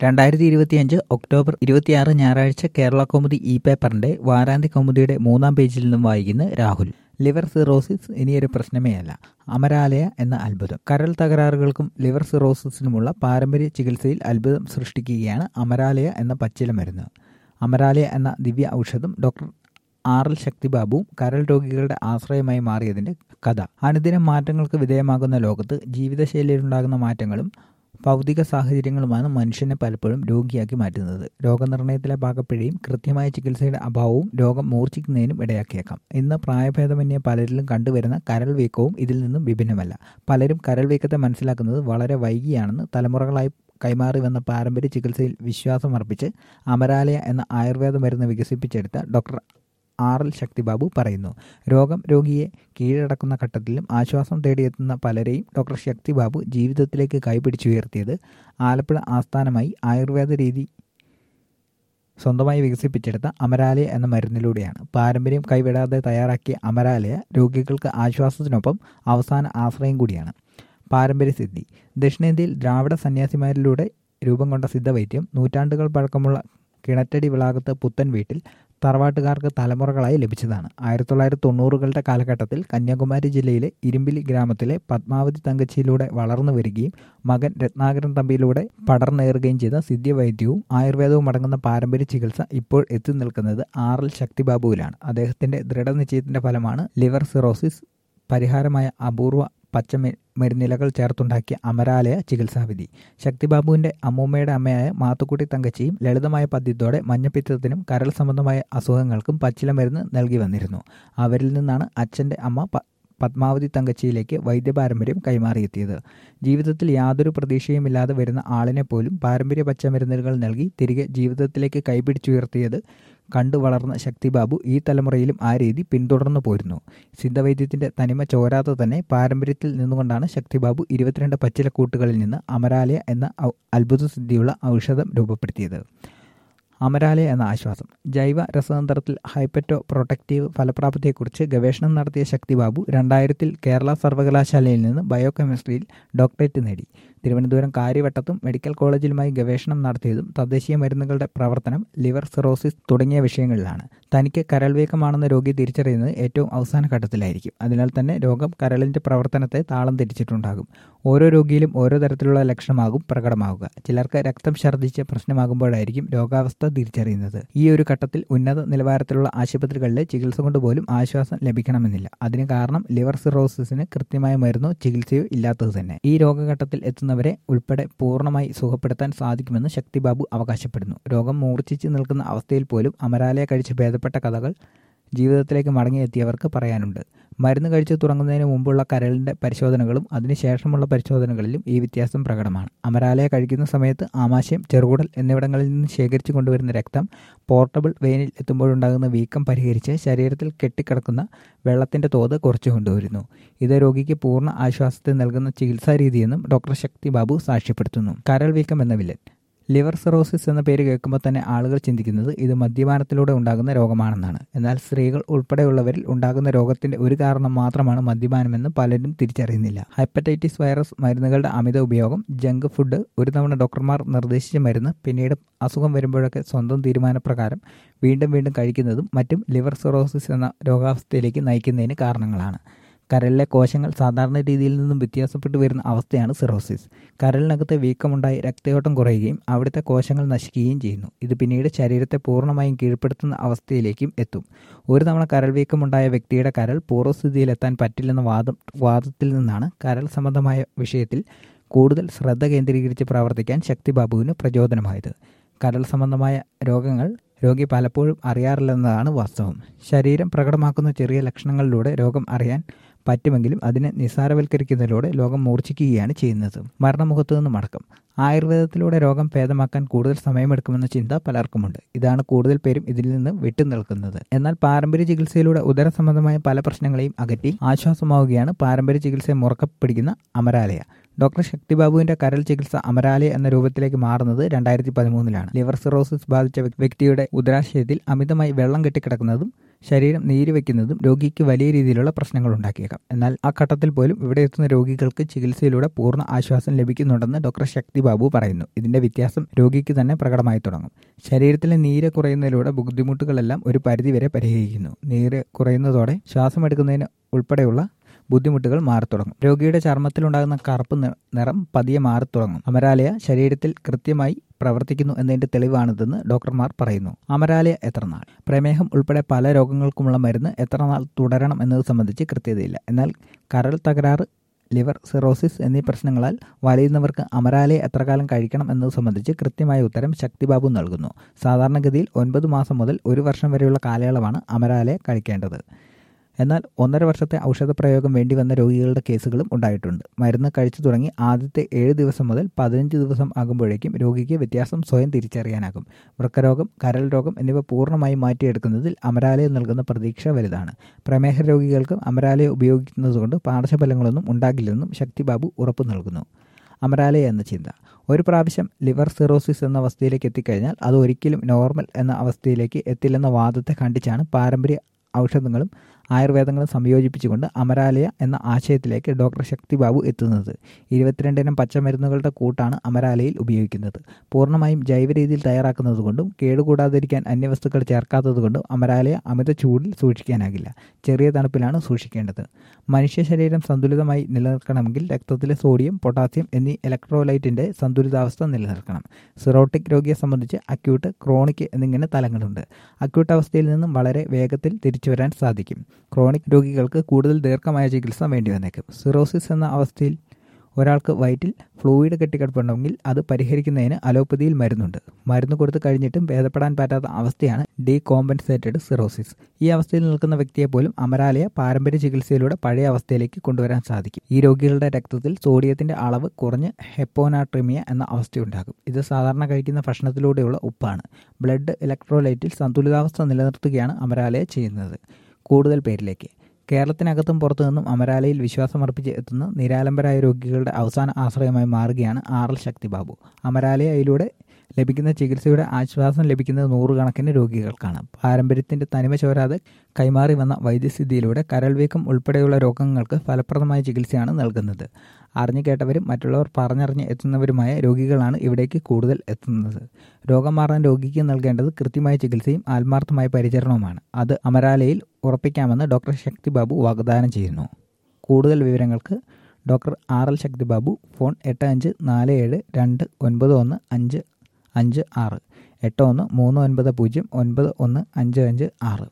രണ്ടായിരത്തി ഇരുപത്തിയഞ്ച് ഒക്ടോബർ ഇരുപത്തിയാറ് ഞായറാഴ്ച കേരള കൗമുദി ഇ പേപ്പറിന്റെ വാരാന്ത്യ കൗമുദിയുടെ മൂന്നാം പേജിൽ നിന്നും വായിക്കുന്ന രാഹുൽ ലിവർ സിറോസിസ് ഇനിയൊരു പ്രശ്നമേ അല്ല അമരാലയ എന്ന അത്ഭുതം കരൾ തകരാറുകൾക്കും ലിവർ സിറോസിസിനുമുള്ള പാരമ്പര്യ ചികിത്സയിൽ അത്ഭുതം സൃഷ്ടിക്കുകയാണ് അമരാലയ എന്ന പച്ചില മരുന്ന് അമരാലയ എന്ന ദിവ്യ ഔഷധം ഡോക്ടർ ആർ എൽ ശക്തിബാബുവും കരൾ രോഗികളുടെ ആശ്രയമായി മാറിയതിന്റെ കഥ അനുദിനം മാറ്റങ്ങൾക്ക് വിധേയമാകുന്ന ലോകത്ത് ജീവിതശൈലിയിലുണ്ടാകുന്ന മാറ്റങ്ങളും ഭൗതിക സാഹചര്യങ്ങളുമാണ് മനുഷ്യനെ പലപ്പോഴും രോഗിയാക്കി മാറ്റുന്നത് രോഗനിർണയത്തിലെ പാകപ്പിഴയും കൃത്യമായ ചികിത്സയുടെ അഭാവവും രോഗം മൂർച്ഛിക്കുന്നതിനും ഇടയാക്കിയേക്കാം ഇന്ന് പ്രായഭേദമന്യേ പലരിലും കണ്ടുവരുന്ന കരൾ വീക്കവും ഇതിൽ നിന്നും വിഭിന്നമല്ല പലരും കരൾ വീക്കത്തെ മനസ്സിലാക്കുന്നത് വളരെ വൈകിയാണെന്ന് തലമുറകളായി കൈമാറി വന്ന പാരമ്പര്യ ചികിത്സയിൽ വിശ്വാസമർപ്പിച്ച് അമരാലയ എന്ന ആയുർവേദ മരുന്ന് വികസിപ്പിച്ചെടുത്ത ഡോക്ടർ ആർ എൽ ശക്തിബാബു പറയുന്നു രോഗം രോഗിയെ കീഴടക്കുന്ന ഘട്ടത്തിലും ആശ്വാസം തേടിയെത്തുന്ന പലരെയും ഡോക്ടർ ശക്തിബാബു ജീവിതത്തിലേക്ക് കൈപിടിച്ചുയർത്തിയത് ആലപ്പുഴ ആസ്ഥാനമായി ആയുർവേദ രീതി സ്വന്തമായി വികസിപ്പിച്ചെടുത്ത അമരാലയ എന്ന മരുന്നിലൂടെയാണ് പാരമ്പര്യം കൈവിടാതെ തയ്യാറാക്കിയ അമരാലയ രോഗികൾക്ക് ആശ്വാസത്തിനൊപ്പം അവസാന ആശ്രയം കൂടിയാണ് പാരമ്പര്യസിദ്ധി ദക്ഷിണേന്ത്യയിൽ ദ്രാവിഡ സന്യാസിമാരിലൂടെ രൂപം കൊണ്ട സിദ്ധവൈദ്യം നൂറ്റാണ്ടുകൾ പഴക്കമുള്ള കിണറ്റടി വിളാകത്ത് പുത്തൻ വീട്ടിൽ തറവാട്ടുകാർക്ക് തലമുറകളായി ലഭിച്ചതാണ് ആയിരത്തി തൊള്ളായിരത്തി തൊണ്ണൂറുകളുടെ കാലഘട്ടത്തിൽ കന്യാകുമാരി ജില്ലയിലെ ഇരുമ്പിലി ഗ്രാമത്തിലെ പത്മാവതി തങ്കച്ചിയിലൂടെ വളർന്നു വരികയും മകൻ രത്നാകരൻ തമ്പിയിലൂടെ പടർന്നേറുകയും ചെയ്ത സിദ്ധ്യവൈദ്യവും ആയുർവേദവും അടങ്ങുന്ന പാരമ്പര്യ ചികിത്സ ഇപ്പോൾ എത്തി നിൽക്കുന്നത് ആർ എൽ ശക്തിബാബുവിലാണ് അദ്ദേഹത്തിന്റെ ദൃഢനിശ്ചയത്തിന്റെ ഫലമാണ് ലിവർ സിറോസിസ് പരിഹാരമായ അപൂർവ പച്ച മരുന്നിലകൾ ചേർത്തുണ്ടാക്കിയ അമരാലയ ചികിത്സാവിധി ശക്തിബാബുവിന്റെ അമ്മൂമ്മയുടെ അമ്മയായ മാത്തുക്കുട്ടി തങ്കച്ചിയും ലളിതമായ പദ്യത്തോടെ മഞ്ഞപ്പിത്തത്തിനും കരൾ സംബന്ധമായ അസുഖങ്ങൾക്കും പച്ചില മരുന്ന് നൽകി വന്നിരുന്നു അവരിൽ നിന്നാണ് അച്ഛന്റെ അമ്മ പത്മാവതി തങ്കച്ചിയിലേക്ക് വൈദ്യപാരമ്പര്യം കൈമാറിയെത്തിയത് ജീവിതത്തിൽ യാതൊരു പ്രതീക്ഷയുമില്ലാതെ വരുന്ന ആളിനെ പോലും പാരമ്പര്യ പച്ചമരുന്നുകൾ നൽകി തിരികെ ജീവിതത്തിലേക്ക് കൈപിടിച്ചുയർത്തിയത് കണ്ടു വളർന്ന ശക്തിബാബു ഈ തലമുറയിലും ആ രീതി പിന്തുടർന്നു പോരുന്നു സിദ്ധവൈദ്യത്തിന്റെ തനിമ ചോരാതെ തന്നെ പാരമ്പര്യത്തിൽ നിന്നുകൊണ്ടാണ് ശക്തിബാബു ഇരുപത്തിരണ്ട് പച്ചിലക്കൂട്ടുകളിൽ നിന്ന് അമരാലയ എന്ന അത്ഭുത സിദ്ധിയുള്ള ഔഷധം രൂപപ്പെടുത്തിയത് അമരാലയ എന്ന ആശ്വാസം ജൈവ രസതന്ത്രത്തിൽ ഹൈപ്പറ്റോ പ്രൊട്ടക്റ്റീവ് ഫലപ്രാപ്തിയെക്കുറിച്ച് ഗവേഷണം നടത്തിയ ശക്തിബാബു രണ്ടായിരത്തിൽ കേരള സർവകലാശാലയിൽ നിന്ന് ബയോകെമിസ്ട്രിയിൽ ഡോക്ടറേറ്റ് നേടി തിരുവനന്തപുരം കാര്യവട്ടത്തും മെഡിക്കൽ കോളേജിലുമായി ഗവേഷണം നടത്തിയതും തദ്ദേശീയ മരുന്നുകളുടെ പ്രവർത്തനം ലിവർ സിറോസിസ് തുടങ്ങിയ വിഷയങ്ങളിലാണ് തനിക്ക് കരൾവേക്കമാണെന്ന രോഗി തിരിച്ചറിയുന്നത് ഏറ്റവും അവസാന ഘട്ടത്തിലായിരിക്കും അതിനാൽ തന്നെ രോഗം കരളിന്റെ പ്രവർത്തനത്തെ താളം തിരിച്ചിട്ടുണ്ടാകും ഓരോ രോഗിയിലും ഓരോ തരത്തിലുള്ള ലക്ഷണമാകും പ്രകടമാവുക ചിലർക്ക് രക്തം ഛർദ്ദിച്ച് പ്രശ്നമാകുമ്പോഴായിരിക്കും രോഗാവസ്ഥ തിരിച്ചറിയുന്നത് ഈ ഒരു ഘട്ടത്തിൽ ഉന്നത നിലവാരത്തിലുള്ള ആശുപത്രികളിലെ ചികിത്സ കൊണ്ട് പോലും ആശ്വാസം ലഭിക്കണമെന്നില്ല അതിന് കാരണം ലിവർ സിറോസിസിന് കൃത്യമായ മരുന്നോ ചികിത്സയോ ഇല്ലാത്തത് തന്നെ ഈ രോഗഘട്ടത്തിൽ എത്തുന്നവരെ ഉൾപ്പെടെ പൂർണ്ണമായി സുഖപ്പെടുത്താൻ സാധിക്കുമെന്ന് ശക്തിബാബു അവകാശപ്പെടുന്നു രോഗം മൂർച്ഛിച്ച് നിൽക്കുന്ന അവസ്ഥയിൽ പോലും അമരാലയ കഴിച്ച് ഭേദപ്പെട്ട കഥകൾ ജീവിതത്തിലേക്ക് മടങ്ങിയെത്തിയവർക്ക് പറയാനുണ്ട് മരുന്ന് കഴിച്ചു തുടങ്ങുന്നതിന് മുമ്പുള്ള കരളിന്റെ പരിശോധനകളും അതിനുശേഷമുള്ള പരിശോധനകളിലും ഈ വ്യത്യാസം പ്രകടമാണ് അമരാലയ കഴിക്കുന്ന സമയത്ത് ആമാശയം ചെറുകുടൽ എന്നിവിടങ്ങളിൽ നിന്ന് ശേഖരിച്ചു കൊണ്ടുവരുന്ന രക്തം പോർട്ടബിൾ വെയിനിൽ എത്തുമ്പോഴുണ്ടാകുന്ന വീക്കം പരിഹരിച്ച് ശരീരത്തിൽ കെട്ടിക്കിടക്കുന്ന വെള്ളത്തിന്റെ തോത് കുറച്ചു കൊണ്ടുവരുന്നു ഇത് രോഗിക്ക് പൂർണ്ണ ആശ്വാസത്തെ നൽകുന്ന ചികിത്സാ രീതിയെന്നും ഡോക്ടർ ശക്തി ബാബു സാക്ഷ്യപ്പെടുത്തുന്നു കരൾ വീക്കം എന്ന വില്ലൻ ലിവർ സിറോസിസ് എന്ന പേര് കേൾക്കുമ്പോൾ തന്നെ ആളുകൾ ചിന്തിക്കുന്നത് ഇത് മദ്യപാനത്തിലൂടെ ഉണ്ടാകുന്ന രോഗമാണെന്നാണ് എന്നാൽ സ്ത്രീകൾ ഉൾപ്പെടെയുള്ളവരിൽ ഉണ്ടാകുന്ന രോഗത്തിന്റെ ഒരു കാരണം മാത്രമാണ് മദ്യപാനമെന്ന് പലരും തിരിച്ചറിയുന്നില്ല ഹെപ്പറ്റൈറ്റിസ് വൈറസ് മരുന്നുകളുടെ അമിത ഉപയോഗം ജങ്ക് ഫുഡ് ഒരു തവണ ഡോക്ടർമാർ നിർദ്ദേശിച്ച മരുന്ന് പിന്നീട് അസുഖം വരുമ്പോഴൊക്കെ സ്വന്തം തീരുമാനപ്രകാരം വീണ്ടും വീണ്ടും കഴിക്കുന്നതും മറ്റും ലിവർ സിറോസിസ് എന്ന രോഗാവസ്ഥയിലേക്ക് നയിക്കുന്നതിന് കാരണങ്ങളാണ് കരളിലെ കോശങ്ങൾ സാധാരണ രീതിയിൽ നിന്നും വ്യത്യാസപ്പെട്ടു വരുന്ന അവസ്ഥയാണ് സിറോസിസ് കരളിനകത്ത് വീക്കമുണ്ടായി രക്തയോട്ടം കുറയുകയും അവിടുത്തെ കോശങ്ങൾ നശിക്കുകയും ചെയ്യുന്നു ഇത് പിന്നീട് ശരീരത്തെ പൂർണ്ണമായും കീഴ്പ്പെടുത്തുന്ന അവസ്ഥയിലേക്കും എത്തും ഒരു തവണ കരൾ വീക്കമുണ്ടായ വ്യക്തിയുടെ കരൾ പൂർവ്വസ്ഥിതിയിലെത്താൻ പറ്റില്ലെന്ന വാദം വാദത്തിൽ നിന്നാണ് കരൾ സംബന്ധമായ വിഷയത്തിൽ കൂടുതൽ ശ്രദ്ധ കേന്ദ്രീകരിച്ച് പ്രവർത്തിക്കാൻ ശക്തിബാബുവിന് പ്രചോദനമായത് കരൾ സംബന്ധമായ രോഗങ്ങൾ രോഗി പലപ്പോഴും അറിയാറില്ലെന്നതാണ് വാസ്തവം ശരീരം പ്രകടമാക്കുന്ന ചെറിയ ലക്ഷണങ്ങളിലൂടെ രോഗം അറിയാൻ പറ്റുമെങ്കിലും അതിനെ നിസ്സാരവൽക്കരിക്കുന്നതിലൂടെ ലോകം മൂർച്ഛിക്കുകയാണ് ചെയ്യുന്നത് മരണമുഖത്തു നിന്ന് മടക്കം ആയുർവേദത്തിലൂടെ രോഗം ഭേദമാക്കാൻ കൂടുതൽ സമയമെടുക്കുമെന്ന ചിന്ത പലർക്കുമുണ്ട് ഇതാണ് കൂടുതൽ പേരും ഇതിൽ നിന്ന് വിട്ടു നിൽക്കുന്നത് എന്നാൽ പാരമ്പര്യ ചികിത്സയിലൂടെ ഉദര സംബന്ധമായ പല പ്രശ്നങ്ങളെയും അകറ്റി ആശ്വാസമാവുകയാണ് പാരമ്പര്യ ചികിത്സയെ മുറക്കപ്പിടിക്കുന്ന അമരാലയ ഡോക്ടർ ശക്തിബാബുവിന്റെ കരൾ ചികിത്സ അമരാലയ എന്ന രൂപത്തിലേക്ക് മാറുന്നത് രണ്ടായിരത്തി പതിമൂന്നിലാണ് ലിവർ സിറോസിസ് ബാധിച്ച വ്യക്തിയുടെ ഉദരാശയത്തിൽ അമിതമായി വെള്ളം കെട്ടിക്കിടക്കുന്നതും ശരീരം നീര് വയ്ക്കുന്നതും രോഗിക്ക് വലിയ രീതിയിലുള്ള പ്രശ്നങ്ങൾ ഉണ്ടാക്കിയേക്കാം എന്നാൽ ആ ഘട്ടത്തിൽ പോലും ഇവിടെ എത്തുന്ന രോഗികൾക്ക് ചികിത്സയിലൂടെ പൂർണ്ണ ആശ്വാസം ലഭിക്കുന്നുണ്ടെന്ന് ഡോക്ടർ ശക്തി ബാബു പറയുന്നു ഇതിന്റെ വ്യത്യാസം രോഗിക്ക് തന്നെ പ്രകടമായി തുടങ്ങും ശരീരത്തിലെ നീര് കുറയുന്നതിലൂടെ ബുദ്ധിമുട്ടുകളെല്ലാം ഒരു പരിധിവരെ പരിഹരിക്കുന്നു നീര് കുറയുന്നതോടെ ശ്വാസമെടുക്കുന്നതിന് ഉൾപ്പെടെയുള്ള ബുദ്ധിമുട്ടുകൾ മാറിത്തുടങ്ങും രോഗിയുടെ ചർമ്മത്തിലുണ്ടാകുന്ന കറുപ്പ് നിറം പതിയെ മാറിത്തുടങ്ങും അമരാലയ ശരീരത്തിൽ കൃത്യമായി പ്രവർത്തിക്കുന്നു എന്നതിന്റെ തെളിവാണിതെന്ന് ഡോക്ടർമാർ പറയുന്നു അമരാലയ എത്ര നാൾ പ്രമേഹം ഉൾപ്പെടെ പല രോഗങ്ങൾക്കുമുള്ള മരുന്ന് എത്ര നാൾ തുടരണം എന്നത് സംബന്ധിച്ച് കൃത്യതയില്ല എന്നാൽ കരൾ തകരാറ് ലിവർ സിറോസിസ് എന്നീ പ്രശ്നങ്ങളാൽ വലയുന്നവർക്ക് അമരാലയ എത്ര കാലം കഴിക്കണം എന്നത് സംബന്ധിച്ച് കൃത്യമായ ഉത്തരം ശക്തിബാബു നൽകുന്നു സാധാരണഗതിയിൽ ഒൻപത് മാസം മുതൽ ഒരു വർഷം വരെയുള്ള കാലയളവാണ് അമരാലയ കഴിക്കേണ്ടത് എന്നാൽ ഒന്നര വർഷത്തെ ഔഷധ പ്രയോഗം വേണ്ടി വന്ന രോഗികളുടെ കേസുകളും ഉണ്ടായിട്ടുണ്ട് മരുന്ന് കഴിച്ചു തുടങ്ങി ആദ്യത്തെ ഏഴ് ദിവസം മുതൽ പതിനഞ്ച് ദിവസം ആകുമ്പോഴേക്കും രോഗിക്ക് വ്യത്യാസം സ്വയം തിരിച്ചറിയാനാകും വൃക്കരോഗം കരൾ രോഗം എന്നിവ പൂർണ്ണമായി മാറ്റിയെടുക്കുന്നതിൽ അമരാലയം നൽകുന്ന പ്രതീക്ഷ വലുതാണ് പ്രമേഹ രോഗികൾക്ക് അമരാലയം ഉപയോഗിക്കുന്നതുകൊണ്ട് പാർശ്വഫലങ്ങളൊന്നും ഉണ്ടാകില്ലെന്നും ശക്തിബാബു ഉറപ്പു നൽകുന്നു അമരാലയ എന്ന ചിന്ത ഒരു പ്രാവശ്യം ലിവർ സിറോസിസ് എന്ന അവസ്ഥയിലേക്ക് എത്തിക്കഴിഞ്ഞാൽ അത് ഒരിക്കലും നോർമൽ എന്ന അവസ്ഥയിലേക്ക് എത്തില്ലെന്ന വാദത്തെ ഖണ്ഡിച്ചാണ് പാരമ്പര്യ ഔഷധങ്ങളും ആയുർവേദങ്ങളും സംയോജിപ്പിച്ചുകൊണ്ട് അമരാലയ എന്ന ആശയത്തിലേക്ക് ഡോക്ടർ ശക്തിബാബു എത്തുന്നത് ഇരുപത്തിരണ്ടിനം പച്ചമരുന്നുകളുടെ കൂട്ടാണ് അമരാലയിൽ ഉപയോഗിക്കുന്നത് പൂർണ്ണമായും ജൈവ രീതിയിൽ തയ്യാറാക്കുന്നതുകൊണ്ടും കേടുകൂടാതിരിക്കാൻ അന്യവസ്തുക്കൾ ചേർക്കാത്തതുകൊണ്ടും അമരാലയ അമിത ചൂടിൽ സൂക്ഷിക്കാനാകില്ല ചെറിയ തണുപ്പിലാണ് സൂക്ഷിക്കേണ്ടത് മനുഷ്യ ശരീരം സന്തുലിതമായി നിലനിർത്തണമെങ്കിൽ രക്തത്തിലെ സോഡിയം പൊട്ടാസ്യം എന്നീ ഇലക്ട്രോലൈറ്റിന്റെ സന്തുലിതാവസ്ഥ നിലനിർത്തണം സിറോട്ടിക് രോഗിയെ സംബന്ധിച്ച് അക്യൂട്ട് ക്രോണിക് എന്നിങ്ങനെ തലങ്ങളുണ്ട് അക്യൂട്ട് അവസ്ഥയിൽ നിന്നും വളരെ വേഗത്തിൽ തിരിച്ചു വരാൻ സാധിക്കും ക്രോണിക് രോഗികൾക്ക് കൂടുതൽ ദീർഘമായ ചികിത്സ വേണ്ടി വന്നേക്കും സിറോസിസ് എന്ന അവസ്ഥയിൽ ഒരാൾക്ക് വയറ്റിൽ ഫ്ലൂയിഡ് കെട്ടിക്കിടപ്പുണ്ടെങ്കിൽ അത് പരിഹരിക്കുന്നതിന് അലോപ്പതിയിൽ മരുന്നുണ്ട് മരുന്ന് കൊടുത്തു കഴിഞ്ഞിട്ടും ഭേദപ്പെടാൻ പറ്റാത്ത അവസ്ഥയാണ് ഡീ കോമ്പൻസേറ്റഡ് സിറോസിസ് ഈ അവസ്ഥയിൽ നിൽക്കുന്ന വ്യക്തിയെ പോലും അമരാലയ പാരമ്പര്യ ചികിത്സയിലൂടെ പഴയ അവസ്ഥയിലേക്ക് കൊണ്ടുവരാൻ സാധിക്കും ഈ രോഗികളുടെ രക്തത്തിൽ സോഡിയത്തിന്റെ അളവ് കുറഞ്ഞ് ഹെപ്പോനാട്രിമിയ എന്ന അവസ്ഥയുണ്ടാകും ഇത് സാധാരണ കഴിക്കുന്ന ഭക്ഷണത്തിലൂടെയുള്ള ഉപ്പാണ് ബ്ലഡ് ഇലക്ട്രോലൈറ്റിൽ സന്തുലിതാവസ്ഥ നിലനിർത്തുകയാണ് അമരാലയ ചെയ്യുന്നത് കൂടുതൽ പേരിലേക്ക് കേരളത്തിനകത്തും പുറത്തുനിന്നും അമരാലയിൽ വിശ്വാസമർപ്പിച്ച് എത്തുന്ന നിരാലംബരായ രോഗികളുടെ അവസാന ആശ്രയമായി മാറുകയാണ് ആർ എൽ ശക്തിബാബു അമരാലയയിലൂടെ ലഭിക്കുന്ന ചികിത്സയുടെ ആശ്വാസം ലഭിക്കുന്നത് നൂറുകണക്കിന് രോഗികൾക്കാണ് പാരമ്പര്യത്തിന്റെ തനിമ ചോരാതെ കൈമാറി വന്ന വൈദ്യസിദ്ധിയിലൂടെ കരൾ വീക്കം ഉൾപ്പെടെയുള്ള രോഗങ്ങൾക്ക് ഫലപ്രദമായ ചികിത്സയാണ് നൽകുന്നത് അറിഞ്ഞു കേട്ടവരും മറ്റുള്ളവർ പറഞ്ഞറിഞ്ഞ് എത്തുന്നവരുമായ രോഗികളാണ് ഇവിടേക്ക് കൂടുതൽ എത്തുന്നത് രോഗം മാറാൻ രോഗിക്ക് നൽകേണ്ടത് കൃത്യമായ ചികിത്സയും ആത്മാർത്ഥമായ പരിചരണവുമാണ് അത് അമരാലയിൽ ഉറപ്പിക്കാമെന്ന് ഡോക്ടർ ശക്തിബാബു വാഗ്ദാനം ചെയ്യുന്നു കൂടുതൽ വിവരങ്ങൾക്ക് doctor R L Shaktibabu phone എട്ട് അഞ്ച് നാല് ഏഴ് രണ്ട് ഒൻപത് ഒന്ന് അഞ്ച് അഞ്ച് ആറ് എട്ട് ഒന്ന് മൂന്ന് ഒൻപത് പൂജ്യം ഒൻപത് ഒന്ന് അഞ്ച് അഞ്ച് ആറ്